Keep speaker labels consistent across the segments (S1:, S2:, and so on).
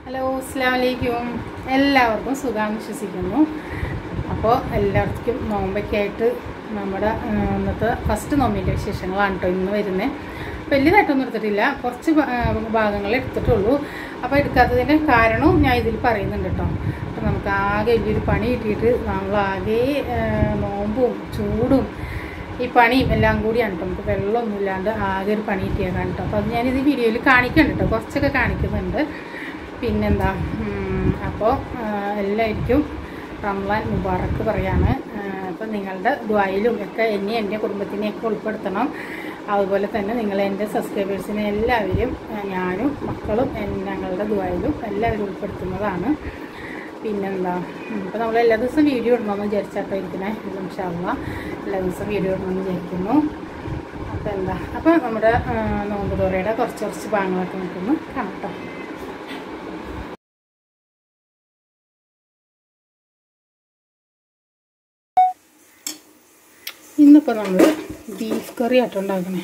S1: Hello അസ്സാം വലൈക്കും എല്ലാവർക്കും സുഖമാണെന്ന് വിശ്വസിക്കുന്നു അപ്പോൾ എല്ലാവർക്കും നോമ്പൊക്കെ ആയിട്ട് നമ്മുടെ ആ, ഇന്നത്തെ ഫസ്റ്റ് നോമ്പിൻ്റെ വിശേഷങ്ങളാണ് കേട്ടോ ഇന്ന് വരുന്നത് വലിയതായിട്ടൊന്നും എടുത്തിട്ടില്ല കുറച്ച് ഭാ- ആ, ഭാഗങ്ങൾ എടുത്തിട്ടുള്ളൂ അപ്പോൾ എടുക്കാത്തതിൻ്റെ കാരണവും ഞാൻ ഇതിൽ പറയുന്നുണ്ട് കേട്ടോ അപ്പോൾ നമുക്ക് ആകെ വലിയൊരു പണി കിട്ടിയിട്ട് നമ്മളാകെ ആ, നോമ്പും ചൂടും ഈ പണിയും എല്ലാം കൂടിയാണ് കേട്ടോ നമുക്ക് വെള്ളമൊന്നും ഇല്ലാണ്ട് ആകെ ഒരു പണി കിട്ടിയേക്കാൻ കേട്ടോ അപ്പോൾ അത് ഞാനിത് വീഡിയോയിൽ കാണിക്കുന്നുണ്ട് കേട്ടോ കുറച്ചൊക്കെ കാണിക്കുന്നുണ്ട് പിന്നെന്താ അപ്പോൾ എല്ലാവർക്കും റംലാൻ മുബാറക്ക് പറയാണ് അപ്പം നിങ്ങളുടെ ദ്വായിലും ഒക്കെ എന്നെ എൻ്റെ കുടുംബത്തിനെയൊക്കെ ഉൾപ്പെടുത്തണം അതുപോലെ തന്നെ നിങ്ങൾ എൻ്റെ സബ്സ്ക്രൈബേഴ്സിനെ എല്ലാവരും ആ, ഞാനും മക്കളും എൻ- ഞങ്ങളുടെ ദ്വായിലും എല്ലാവരും ഉൾപ്പെടുത്തുന്നതാണ് പിന്നെന്താ ഇപ്പോൾ നമ്മൾ എല്ലാ ദിവസവും വീഡിയോ ഇടണമെന്ന് വിചാരിച്ചാട്ടോ ഇരിക്കണേ ഇൻഷാല്ല എല്ലാ ദിവസവും വീഡിയോ ഇടണമെന്ന് വിചാരിക്കുന്നു അപ്പോൾ എന്താ അപ്പോൾ നമ്മുടെ ആ, നോമ്പ് തോറയുടെ കുറച്ച് കുറച്ച് ഭാഗങ്ങളൊക്കെ നമുക്കൊന്ന് കാണാം കേട്ടോ ഇന്നിപ്പോൾ നമ്മൾ ബീഫ് കറി ആട്ടോ ഉണ്ടാക്കണേ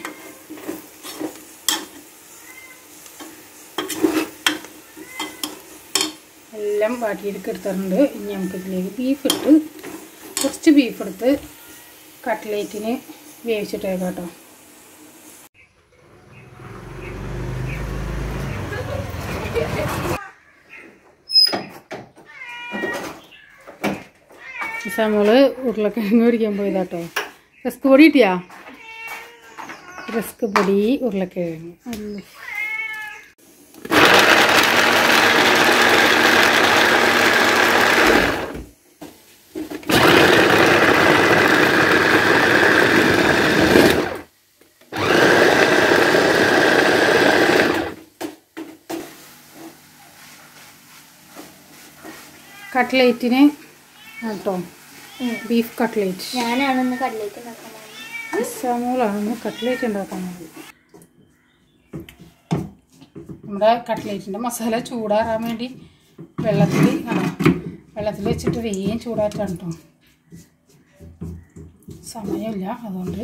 S1: എല്ലാം വാട്ടിയെടുക്ക് എടുത്തിട്ടുണ്ട് ഇനി നമുക്ക് ഇതിലേക്ക് ബീഫ് ഇട്ട് കുറച്ച് ബീഫ് എടുത്ത് കട്ട്ലേറ്റിന് വേവിച്ചിട്ടേക്കാം കേട്ടോ നമ്മള് ഉരുളക്കിഴങ്ങ് പൊടിക്കാൻ പോയതാട്ടോ റിസ്ക് പൊടി കിട്ടിയാ റിസ്ക് പൊടി ഉരുളക്കിഴങ്ങ് അല്ല കട്ട്ലേറ്റിന് കേട്ടോ ബീഫ് കട്ട്ലേറ്റ്
S2: ഞാനാണ് കടലേക്ക് ഉണ്ടാക്കാൻ പോകുന്നത്
S1: ഇസാമോളാണ് കട്ട്ലേറ്റ് ഉണ്ടാക്കാൻ മതി നമ്മുടെ കട്ട്ലേറ്റിൻ്റെ മസാല ചൂടാറാൻ വേണ്ടി വെള്ളത്തിൽ ആ വെള്ളത്തിൽ വെച്ചിട്ട് വേഗം ചൂടാറ്റാണ് കേട്ടോ സമയമില്ല അതുകൊണ്ട്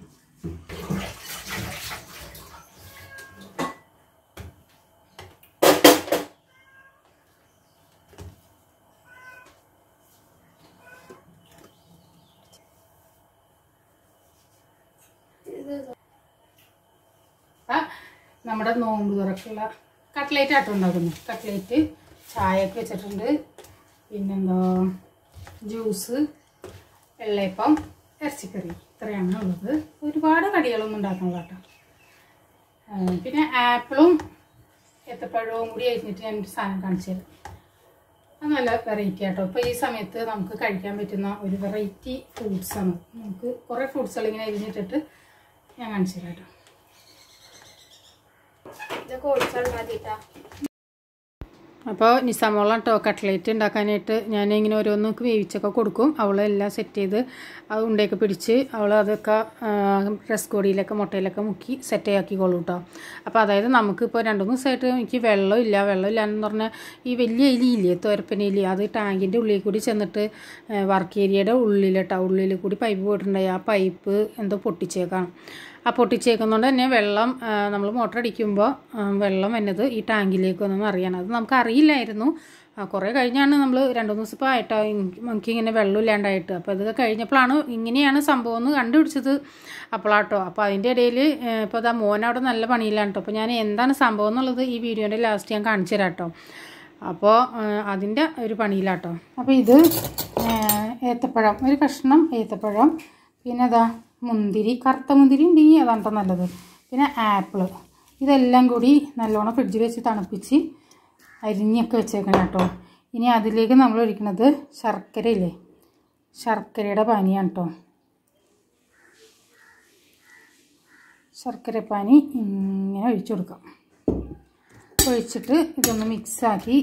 S1: ആ, നമ്മുടെ നോമ്പ് തുറക്കുള്ള കട്ട്ലേറ്റ് ആട്ടം ഉണ്ടാക്കുന്നു കട്ട്ലേറ്റ് ചായയൊക്കെ വെച്ചിട്ടുണ്ട് പിന്നെന്താ ജ്യൂസ് വെള്ളയപ്പം ഇറച്ചിക്കറി ഇത്രയാണ് ഉള്ളത് ഒരുപാട് കടികളൊന്നും ഉണ്ടാക്കണില്ല കേട്ടോ ആ, പിന്നെ ആപ്പിളും ഏത്തപ്പഴവും കൂടി അരിഞ്ഞിട്ട് ഞാൻ ഒരു സാധനം കാണിച്ചു തരാം അത് നല്ല വെറൈറ്റി ആട്ടോ ഇപ്പോൾ ഈ സമയത്ത് നമുക്ക് കഴിക്കാൻ പറ്റുന്ന ഒരു വെറൈറ്റി ഫ്രൂട്ട്സാണ് നമുക്ക് കുറേ ഫ്രൂട്ട്സുകൾ ഇങ്ങനെ അരിഞ്ഞിട്ടിട്ട് ഞാൻ കാണിച്ചു തരാം കേട്ടോ
S2: ഇതൊക്കെ ഓടിച്ചാൽ മതിട്ടാ
S1: അപ്പോൾ നിസാമോളം കേട്ടോ കട്ട്ലേറ്റ് ഉണ്ടാക്കാനായിട്ട് ഞാൻ ഇങ്ങനെ ഓരോന്നൊക്കെ വേവിച്ചൊക്കെ കൊടുക്കും അവൾ എല്ലാം സെറ്റ് ചെയ്ത് അത് ഉണ്ടയൊക്കെ പിടിച്ച് അവൾ അതൊക്കെ ഡ്രസ് കോടിയിലൊക്കെ മുട്ടയിലൊക്കെ മുക്കി സെറ്റ് ആക്കിക്കോളൂ കേട്ടോ അപ്പോൾ അതായത് നമുക്കിപ്പോൾ രണ്ട് മൂന്ന് ദിവസമായിട്ട് എനിക്ക് വെള്ളമില്ല വെള്ളമില്ല എന്ന് പറഞ്ഞാൽ ഈ വലിയ എലിയില്ലേ തോരപ്പന എലി അത് ടാങ്കിൻ്റെ ഉള്ളിൽ കൂടി ചെന്നിട്ട് വർക്ക് ഏരിയയുടെ ഉള്ളിലിട്ടോ ഉള്ളിൽ കൂടി പൈപ്പ് പോയിട്ടുണ്ടായി ആ പൈപ്പ് എന്തോ പൊട്ടിച്ചേക്കാം ആ പൊട്ടിച്ചേക്കുന്നതുകൊണ്ട് തന്നെ വെള്ളം നമ്മൾ മോട്ടർ അടിക്കുമ്പോൾ വെള്ളം വന്നത് ഈ ടാങ്കിലേക്ക് വന്നെന്ന് അറിയാൻ അത് നമുക്ക് അറിയില്ലായിരുന്നു ആ, കുറേ കഴിഞ്ഞാണ് നമ്മൾ രണ്ട് മൂന്ന് ദിവസം ഇപ്പോൾ ആയിട്ടോ എനിക്ക് ഇങ്ങനെ വെള്ളം ഇല്ലാണ്ടായിട്ട് അപ്പോൾ ഇതൊക്കെ കഴിഞ്ഞപ്പോഴാണ് ഇങ്ങനെയാണ് സംഭവം എന്ന് കണ്ടുപിടിച്ചത് അപ്പോഴാട്ടോ അപ്പോൾ അതിൻ്റെ ഇടയിൽ ഇപ്പോൾ അതാ മോൻ അവിടെ നല്ല പണിയിലാണ് കേട്ടോ അപ്പോൾ ഞാൻ എന്താണ് സംഭവം എന്നുള്ളത് ഈ വീഡിയോൻ്റെ ലാസ്റ്റ് ഞാൻ കാണിച്ചു തരാം കേട്ടോ അപ്പോൾ അതിൻ്റെ ഒരു പണിയിലാട്ടോ അപ്പോൾ ഇത് ആ, ഏത്തപ്പഴം ഒരു കഷ്ണം ഏത്തപ്പഴം പിന്നെ അതാ മുന്തിരി കറുത്ത മുന്തിരി ഉണ്ടെങ്കിൽ അതാണ് ട്ടോ നല്ലത് പിന്നെ ആപ്പിള് ഇതെല്ലാം കൂടി നല്ലോണം ഫ്രിഡ്ജിൽ വെച്ച് തണുപ്പിച്ച് അരിഞ്ഞൊക്കെ വെച്ചേക്കണം കേട്ടോ ഇനി അതിലേക്ക് നമ്മൾ ഒഴിക്കുന്നത് ശർക്കരയില്ലേ ശർക്കരയുടെ പാനിയാണ് കേട്ടോ ശർക്കരപ്പാനി ഇങ്ങനെ ഒഴിച്ചു കൊടുക്കാം ഒഴിച്ചിട്ട് ഇതൊന്ന് മിക്സാക്കി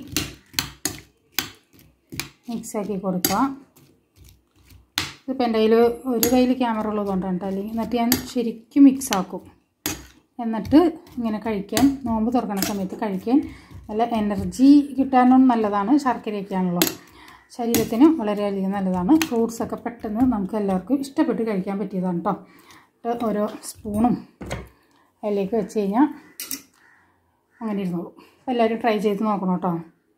S1: മിക്സാക്കി കൊടുക്കാം ഇതിപ്പോൾ എൻ്റെ കയ്യിൽ ഒരു കയ്യിൽ ക്യാമറ ഉള്ളതുകൊണ്ടാണ് കേട്ടോ അല്ലെങ്കിൽ എന്നിട്ട് ഞാൻ ശരിക്കും മിക്സ് ആക്കും എന്നിട്ട് ഇങ്ങനെ കഴിക്കാൻ നോമ്പ് തുറക്കണ സമയത്ത് കഴിക്കാൻ നല്ല എനർജി കിട്ടാനും നല്ലതാണ് ശർക്കരയൊക്കെ ആണല്ലോ ശരീരത്തിന് വളരെയധികം നല്ലതാണ് ഫ്രൂട്ട്സൊക്കെ പെട്ടെന്ന് നമുക്ക് എല്ലാവർക്കും ഇഷ്ടപ്പെട്ട് കഴിക്കാൻ പറ്റിയതാണ് കേട്ടോ എന്നിട്ട് ഓരോ സ്പൂണും അതിലേക്ക് വെച്ച് കഴിഞ്ഞാൽ അങ്ങനെ ഇരുന്നോളൂ അപ്പോൾ എല്ലാവരും ട്രൈ ചെയ്ത് നോക്കണം കേട്ടോ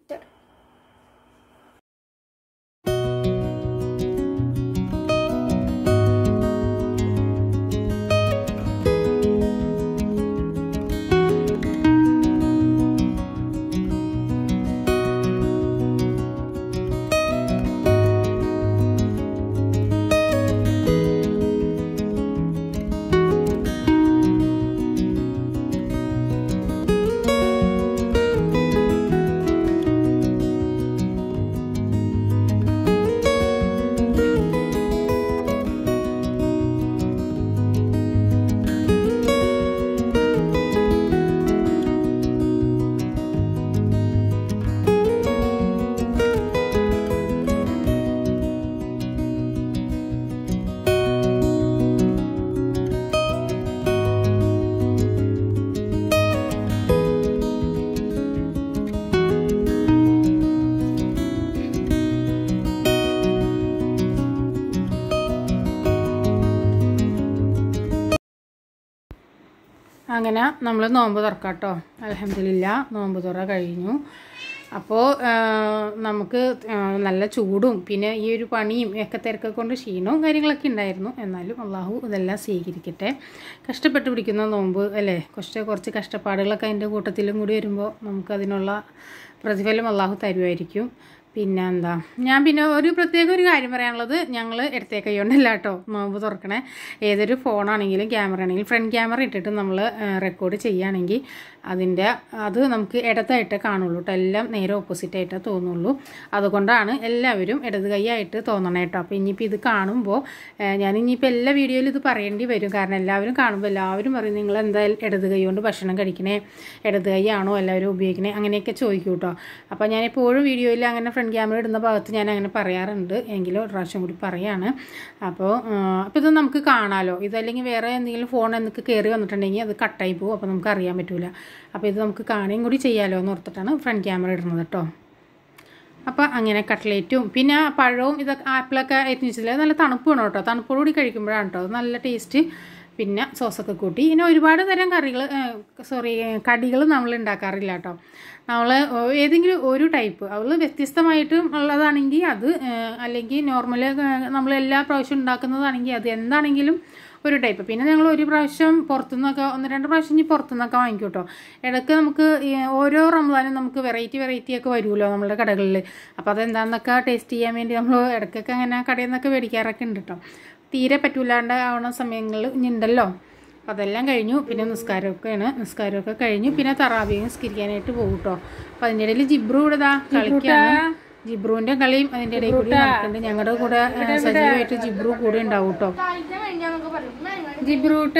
S1: അങ്ങനെ നമ്മൾ നോമ്പ് തുറക്കാം കേട്ടോ അലഹമില്ല നോമ്പ് തുറ കഴിഞ്ഞു അപ്പോൾ നമുക്ക് ആ, നല്ല ചൂടും പിന്നെ ഈ ഒരു പണിയും ഒക്കെ തിരക്കൊക്കെ കൊണ്ട് ക്ഷീണവും കാര്യങ്ങളൊക്കെ ഉണ്ടായിരുന്നു എന്നാലും അള്ളാഹു ഇതെല്ലാം സ്വീകരിക്കട്ടെ കഷ്ടപ്പെട്ട് പിടിക്കുന്ന നോമ്പ് അല്ലേ കുറച്ച് കുറച്ച് കഷ്ടപ്പാടുകളൊക്കെ അതിൻ്റെ കൂട്ടത്തിലും കൂടി വരുമ്പോൾ നമുക്കതിനുള്ള പ്രതിഫലം അള്ളാഹു തരുമായിരിക്കും പിന്നെ എന്താ ഞാൻ പിന്നെ ഒരു പ്രത്യേക ഒരു കാര്യം പറയാനുള്ളത് ഞങ്ങൾ ഇടത്തേ കൈ കൊണ്ടല്ല കേട്ടോ നോമ്പ് തുറക്കണേ ഏതൊരു ഫോണാണെങ്കിലും ക്യാമറ ആണെങ്കിലും ഫ്രണ്ട് ക്യാമറ ഇട്ടിട്ട് നമ്മൾ റെക്കോർഡ് ചെയ്യുകയാണെങ്കിൽ അതിൻ്റെ അത് നമുക്ക് ഇടത്തായിട്ടേ കാണുള്ളൂ കേട്ടോ എല്ലാം നേരെ ഓപ്പോസിറ്റ് ആയിട്ടേ തോന്നുള്ളൂ അതുകൊണ്ടാണ് എല്ലാവരും ഇടത് കൈയായിട്ട് തോന്നണം കേട്ടോ അപ്പോൾ ഇനിയിപ്പോൾ ഇത് കാണുമ്പോൾ ഞാൻ ഇനിയിപ്പോൾ എല്ലാ വീഡിയോയിലും ഇത് പറയേണ്ടി വരും കാരണം എല്ലാവരും കാണുമ്പോൾ എല്ലാവരും പറയും നിങ്ങൾ എന്തായാലും ഇടത് കൈ കൊണ്ട് ഭക്ഷണം കഴിക്കണേ ഇടത് കൈയാണോ എല്ലാവരും ഉപയോഗിക്കണേ അങ്ങനെയൊക്കെ ചോദിക്കും കേട്ടോ അപ്പോൾ ഞാൻ എപ്പോഴും വീഡിയോയിൽ അങ്ങനെ ഫ്രണ്ട് ക്യാമറ ഇടുന്ന ഭാഗത്ത് ഞാൻ അങ്ങനെ പറയാറുണ്ട് എങ്കിലും ഒരു പ്രാവശ്യം കൂടി പറയാണ് അപ്പോൾ അപ്പോൾ ഇത് നമുക്ക് കാണാമല്ലോ ഇതല്ലെങ്കിൽ വേറെ എന്തെങ്കിലും ഫോൺ എന്നൊക്കെ കയറി വന്നിട്ടുണ്ടെങ്കിൽ അത് കട്ടായി പോകും അപ്പോൾ നമുക്ക് അറിയാൻ പറ്റില്ല അപ്പോൾ ഇത് നമുക്ക് കാണുകയും കൂടി ചെയ്യാമല്ലോ എന്ന് ഓർത്തിട്ടാണ് ഫ്രണ്ട് ക്യാമറ ഇടുന്നത് കേട്ടോ അപ്പോൾ അങ്ങനെ കട്ട്ലേറ്റും പിന്നെ പഴവും ഇതൊക്കെ ആപ്പിളൊക്കെ അരിഞ്ഞ് വെച്ചില്ല നല്ല തണുപ്പ് വേണം കേട്ടോ തണുപ്പോടുകൂടി കഴിക്കുമ്പോഴാണ് കേട്ടോ അത് നല്ല ടേസ്റ്റ് പിന്നെ സോസൊക്കെ കൂട്ടി പിന്നെ ഒരുപാട് തരം കറികൾ സോറി കടികൾ നമ്മൾ ഉണ്ടാക്കാറില്ല കേട്ടോ നമ്മൾ ഏതെങ്കിലും ഒരു ടൈപ്പ് അവൾ വ്യത്യസ്തമായിട്ട് ഉള്ളതാണെങ്കിൽ അത് ഏഹ്, അല്ലെങ്കിൽ നോർമൽ നമ്മൾ എല്ലാ പ്രാവശ്യവും ഉണ്ടാക്കുന്നതാണെങ്കിൽ അത് എന്താണെങ്കിലും ഒരു ടൈപ്പ് പിന്നെ ഞങ്ങൾ ഒരു പ്രാവശ്യം പുറത്തുനിന്നൊക്കെ ഒന്ന് രണ്ട് പ്രാവശ്യം ഇനി പുറത്തുനിന്നൊക്കെ വാങ്ങിക്കും കേട്ടോ ഇടയ്ക്ക് നമുക്ക് ഈ ഓരോ റമദാനും നമുക്ക് വെറൈറ്റി വെറൈറ്റി ഒക്കെ വരുമല്ലോ നമ്മുടെ കടകളിൽ അപ്പോൾ അതെന്താണെന്നൊക്കെ ടേസ്റ്റ് ചെയ്യാൻ വേണ്ടി നമ്മൾ ഇടയ്ക്കൊക്കെ അങ്ങനെ കടയിൽ നിന്നൊക്കെ മേടിക്കാറൊക്കെ ഉണ്ട് കേട്ടോ തീരെ പറ്റൂലാണ്ട് ആവണ സമയങ്ങളിൽ ഇനി ഉണ്ടല്ലോ അപ്പോൾ അതെല്ലാം കഴിഞ്ഞു പിന്നെ നിസ്കാരമൊക്കെയാണ് നിസ്കാരമൊക്കെ കഴിഞ്ഞു പിന്നെ തറാവിയും നിസ്കരിക്കാനായിട്ട് പോകും കേട്ടോ അപ്പോൾ അതിൻ്റെ ഇടയിൽ ജിബ്രു ഇവിടെ ദാ കളിക്കാണ് ജിബ്രുവിൻ്റെ കളിയും അതിൻ്റെ ഇടയിൽ കൂടി നടക്കുന്നുണ്ട് ഞങ്ങളുടെ കൂടെ ഏ, സജീവമായിട്ട് ജിബ്രു കൂടെ ഉണ്ടാവും കേട്ടോ
S2: കഴിഞ്ഞാന്നൊക്കെ പറയും
S1: ജിബ്രൂട്ട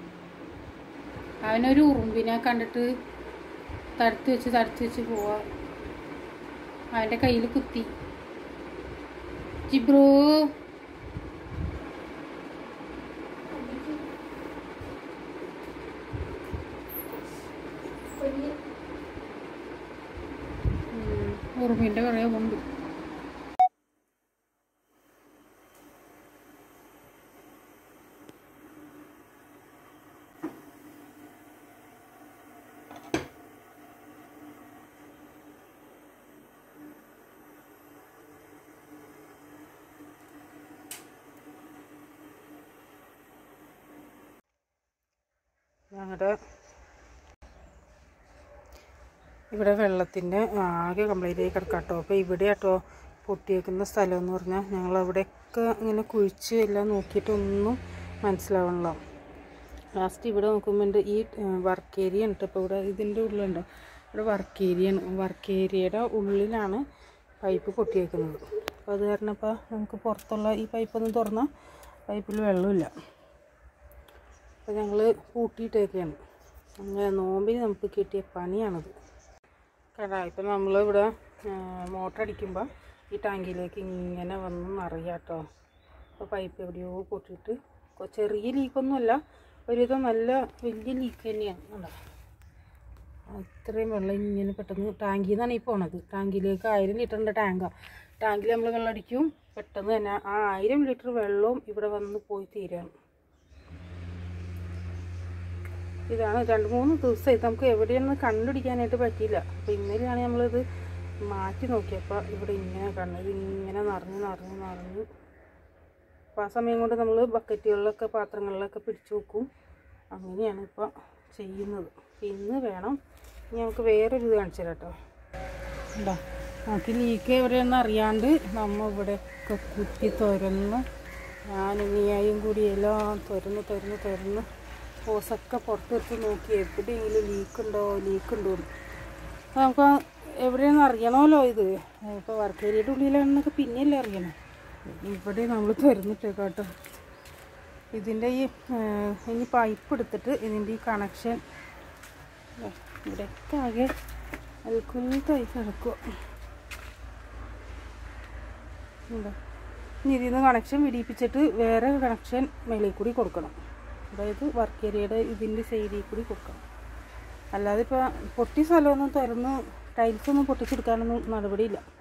S1: അവനൊരു ഉറുമ്പിനെ കണ്ടിട്ട് തടുത്ത് വെച്ച് തടുത്ത് വെച്ച് പോവാ അവൻ്റെ കയ്യിൽ കുത്തി ജിബ്രൂ ഉം, ഉറുമ്പിൻ്റെ പുറകെ പോകുന്നുണ്ട് ഞങ്ങളുടെ ഇവിടെ വെള്ളത്തിൻ്റെ ആകെ കംപ്ലൈൻ്റ് ആയി കിടക്കാം കേട്ടോ അപ്പോൾ ഇവിടെ കേട്ടോ പൊട്ടിയേക്കുന്ന സ്ഥലം എന്ന് പറഞ്ഞാൽ ഞങ്ങൾ അവിടെയൊക്കെ ഇങ്ങനെ കുഴിച്ച് എല്ലാം നോക്കിയിട്ടൊന്നും മനസ്സിലാവണല്ലോ ലാസ്റ്റ് ഇവിടെ നോക്കുമ്പോൾ ഈ വർക്ക് ഏരിയ ഉണ്ട് ഇപ്പോൾ ഇവിടെ ഇതിൻ്റെ ഉള്ളിലുണ്ടോ ഇവിടെ വർക്ക് ഏരിയ ആണ് വർക്ക് ഏരിയയുടെ ഉള്ളിലാണ് പൈപ്പ് പൊട്ടിയേക്കുന്നത് അപ്പോൾ അത് കാരണം ഇപ്പോൾ നമുക്ക് പുറത്തുള്ള ഈ പൈപ്പൊന്നും തുറന്നാൽ പൈപ്പിൽ വെള്ളമില്ല അപ്പോൾ ഞങ്ങൾ പൂട്ടിയിട്ടേക്കാണ് അങ്ങനെ നോമ്പിന് നമുക്ക് കിട്ടിയ പണിയാണത് കടാ ഇപ്പം നമ്മളിവിടെ മോട്ടർ അടിക്കുമ്പോൾ ഈ ടാങ്കിലേക്ക് ഇങ്ങനെ വന്ന് നിറയാം കേട്ടോ അപ്പോൾ പൈപ്പ് എവിടെയോ പൊട്ടിയിട്ട് കൊ- ചെറിയ ലീക്കൊന്നുമല്ല ഒരുവിധം നല്ല വലിയ ലീക്ക് തന്നെയാണ് കണ്ടോ ഇത്രയും വെള്ളം ഇങ്ങനെ പെട്ടെന്ന് ടാങ്കിൽ നിന്നാണ് ഈ പോണത് ടാങ്കിലേക്ക് ആയിരം ലിറ്ററിൻ്റെ ടാങ്കാണ് ടാങ്കിൽ നമ്മൾ വെള്ളം അടിക്കും പെട്ടെന്ന് തന്നെ ആ ആയിരം ലിറ്റർ വെള്ളവും ഇവിടെ വന്ന് പോയി തീരാണ് ഇതാണ് രണ്ട് മൂന്ന് ദിവസമായി നമുക്ക് എവിടെയൊന്നും കണ്ടുപിടിക്കാനായിട്ട് പറ്റിയില്ല അപ്പോൾ ഇന്നലെയാണ് നമ്മളിത് മാറ്റി നോക്കിയപ്പോൾ ഇവിടെ ഇങ്ങനെ കണ്ടത് ഇങ്ങനെ നിറഞ്ഞ് നിറഞ്ഞ് നിറഞ്ഞ് അപ്പോൾ ആ സമയം കൊണ്ട് നമ്മൾ ബക്കറ്റുകളിലൊക്കെ പാത്രങ്ങളിലൊക്കെ പിടിച്ചു വെക്കും അങ്ങനെയാണ് ഇപ്പോൾ ചെയ്യുന്നത് ഇന്ന് വേണം ഇനി നമുക്ക് വേറൊരു ഇത് കാണിച്ചു തരാം കേട്ടോ ഉണ്ടോ നമുക്ക് ലീക്ക് എവിടെയെന്ന് അറിയാണ്ട് നമ്മ ഇവിടെയൊക്കെ കുത്തി തുരന്ന് ഞാനും നീയായും കൂടി എല്ലാം തുരന്ന് തുരന്ന് തുരന്ന് ഹോസൊക്കെ പുറത്തെടുത്ത് നോക്കി എവിടെയെങ്കിലും ലീക്ക് ഉണ്ടോ ലീക്ക് ഉണ്ടോ എന്ന്. അപ്പോൾ നമുക്ക് എവിടെയാണെന്ന് അറിയണമല്ലോ ഇത് ഇപ്പോൾ വർക്ക് ഏരിയയുടെ ഉള്ളിലാണെന്നൊക്കെ പിന്നെയല്ലേ അറിയണം ഇവിടെ നമ്മൾ തുരന്നിട്ടേക്കാം കേട്ടോ ഇതിൻ്റെ ഈ ഏഹ്, ഇനി പൈപ്പ് എടുത്തിട്ട് ഇതിൻ്റെ ഈ കണക്ഷൻ ഇവിടെയൊക്കെ ആകെ അൽക്കുലത്തായി കിടക്കുക ഉണ്ടോ ഇനി ഇതിൽ നിന്ന് കണക്ഷൻ വിടിയിപ്പിച്ചിട്ട് വേറെ കണക്ഷൻ മേളിൽ കൂടി കൊടുക്കണം അതായത് വർക്ക് ഏരിയയുടെ ഇതിൻ്റെ സൈഡിൽ കൂടി കൊടുക്കണം അല്ലാതെ ഇപ്പോൾ പൊട്ടിയ സ്ഥലമൊന്നും തുറന്ന് ടൈൽസൊന്നും പൊട്ടിച്ചെടുക്കാനൊന്നും നടപടിയില്ല